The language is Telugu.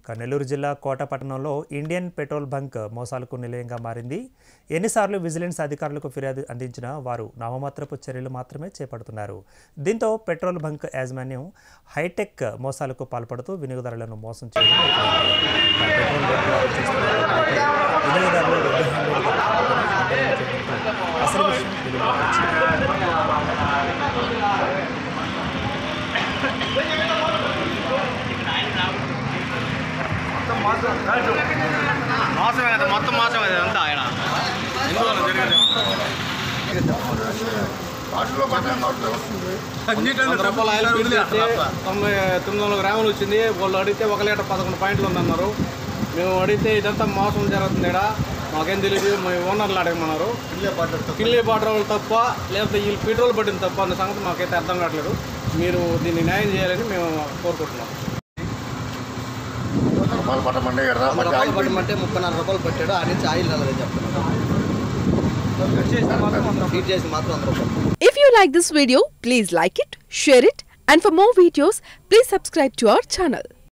ఇక నెల్లూరు జిల్లా కోట పట్టణంలో ఇండియన్ పెట్రోల్ బంక్ మోసాలకు నిలయంగా మారింది ఎన్నిసార్లు విజిలెన్స్ అధికారులకు ఫిర్యాదు అందించినా వారు నామమాత్రపు చర్యలు మాత్రమే చేపడుతున్నారు దీంతో పెట్రోల్ బంక్ యాజమాన్యం హైటెక్ మోసాలకు పాల్పడుతూ వినియోగదారులను మోసం చేయడం మొదలైంది. ఇక పెట్రోల్ బంక్ వారు చేస్తున్న దోపిడీపై వినియోగదారులు రెడ్ హ్యాండెడ్గా పట్టుకొని ఆందోళన చేయడంతో అసలు విషయం వెలుగులోకి వచ్చింది మోసమే కదా మొత్తం మోసం కదా అంతా ఆయన ఎందువల్ల జరిగింది వంద రూపాయలు ఆయిల్ ఫీడ్ తెచ్చి తొంభై తొమ్మిది వందల గ్రాములు వచ్చింది వాళ్ళు అడిగితే ఒక లీటర్ పదకొండు పాయింట్లు ఉందన్నారు మేము అడిగితే ఇదంతా మోసం జరుగుతుంది ఇక్కడ మాకేం తెలియదు మీ ఓనర్లు అడగమన్నారు కిల్లీ బాటర్ వాళ్ళు తప్ప లేకపోతే వీళ్ళు పెట్రోల్ పట్టింది తప్ప అన్న సంగతి మాకైతే అర్థం కావట్లేదు మీరు దీన్ని న్యాయం చేయాలని మేము కోరుకుంటున్నాం రూపాయలు పట్టమండి ఎర్ర వంద రూపాయలు పట్టమంటే ముప్పై నాలుగు రూపాయలు పెట్టాడు ఆ నుంచి ఆయిల్ నెలదని చెప్తున్నాను ఫీడ్ చేసి మాత్రం వంద రూపాయలు If you like this video, please like it, share it, and for more videos, please subscribe to our channel.